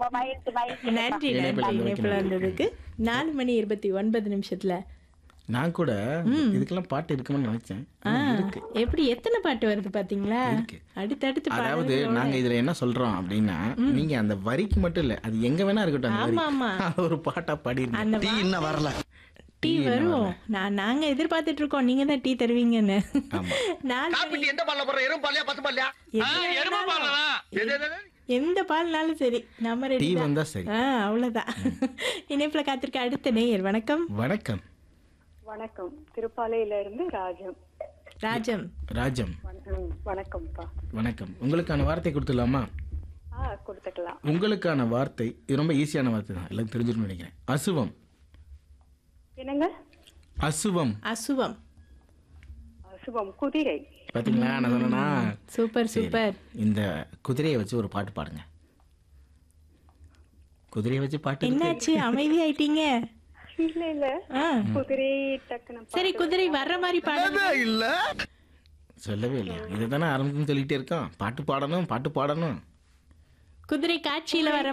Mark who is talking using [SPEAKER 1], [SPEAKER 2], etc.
[SPEAKER 1] மகிழ்ச்சி மகிழ்ச்சி
[SPEAKER 2] நன்றி
[SPEAKER 3] இணைப்பில்
[SPEAKER 2] நன்றி
[SPEAKER 3] இருந்து
[SPEAKER 2] இணைப்பில்
[SPEAKER 3] வைக்கணும்.
[SPEAKER 2] வந்ததுக்கு நாலு மணி இருபத்தி ஒன்பது நிமிஷத்துல
[SPEAKER 3] நான் கூட இதுக்கெல்லாம் பாட்டு இருக்குன்னு நினைச்சேன்
[SPEAKER 2] ஆ,
[SPEAKER 3] ஆனா இருக்கு
[SPEAKER 2] எப்படி எத்தனை பாட்டு வருது பாத்தீங்களா
[SPEAKER 3] இருக்கு.
[SPEAKER 2] அடுத்தடுத்து
[SPEAKER 3] அதாவது
[SPEAKER 2] பாடல்களோட-
[SPEAKER 3] நாங்க இதுல என்ன சொல்றோம் அப்படின்னா நீங்க அந்த வரிக்கு மட்டும் இல்ல அது எங்க வேணா இருக்கட்டும் அந்த வரி
[SPEAKER 2] ஆமா, ஆமா.
[SPEAKER 3] அது ஒரு பாட்டா பாடிருங்க
[SPEAKER 2] அந்த
[SPEAKER 4] டீ இன்னும் வரல
[SPEAKER 2] டீ வரும் நான் நாங்க எதிர்பார்த்துட்டு இருக்கோம் நீங்க தான் டீ தருவீங்கன்னு
[SPEAKER 3] ஆமா.
[SPEAKER 2] நாலு மணி
[SPEAKER 4] எந்த பால்ல போற எறும் பாலியா பசு பாலியா
[SPEAKER 2] எதுல வேணாலும். எந்த பால்னாலும் சரி நம்ம
[SPEAKER 3] டீ
[SPEAKER 2] ரெடி
[SPEAKER 3] வந்தா சரி
[SPEAKER 2] ஆ அவ்வளவுதான் இணைப்புல காத்திருக்க அடுத்த நேயர் வணக்கம்
[SPEAKER 3] வணக்கம்
[SPEAKER 5] வணக்கம் திருப்பாலையில இருந்து ராஜம்
[SPEAKER 2] ராஜம்
[SPEAKER 3] ராஜம்
[SPEAKER 5] வண- வணக்கம்ப்பா
[SPEAKER 3] வணக்கம் உங்களுக்கான வார்த்தை கொடுத்துடலாமா
[SPEAKER 5] ஆ கொடுத்துக்கலாம்
[SPEAKER 3] உங்களுக்கான வார்த்தை இது ரொம்ப ஈஸியான வார்த்தை தான் எல்லாம் தெரிஞ்சிருன்னு நினைக்கிறேன் அசுவம்
[SPEAKER 5] என்னங்க
[SPEAKER 3] அசுவம்
[SPEAKER 2] அசுவம்
[SPEAKER 5] சுபம் குதிரை
[SPEAKER 3] பாத்தீங்களா நான் சொன்னேனா
[SPEAKER 2] சூப்பர்
[SPEAKER 3] சரி.
[SPEAKER 2] சூப்பர்
[SPEAKER 3] இந்த குதிரையை வச்சு ஒரு பாட்டு பாடுங்க குதிரையை வச்சு பாட்டு இருக்கு.
[SPEAKER 2] என்னாச்சு அமைதியாயிட்டீங்க
[SPEAKER 5] இல்ல இல்ல
[SPEAKER 2] ஆ
[SPEAKER 5] குதிரை டக்குன்னு
[SPEAKER 2] சரி குதிரை வர்ற மாதிரி பாடுங்க
[SPEAKER 4] இல்ல
[SPEAKER 3] சொல்லவே இல்லையா இதை தானே ஆரம்பத்துன்னு சொல்லிட்டே இருக்கோம் பாட்டு பாடணும் பாட்டு பாடணும்
[SPEAKER 2] குதிரை காட்சியில வர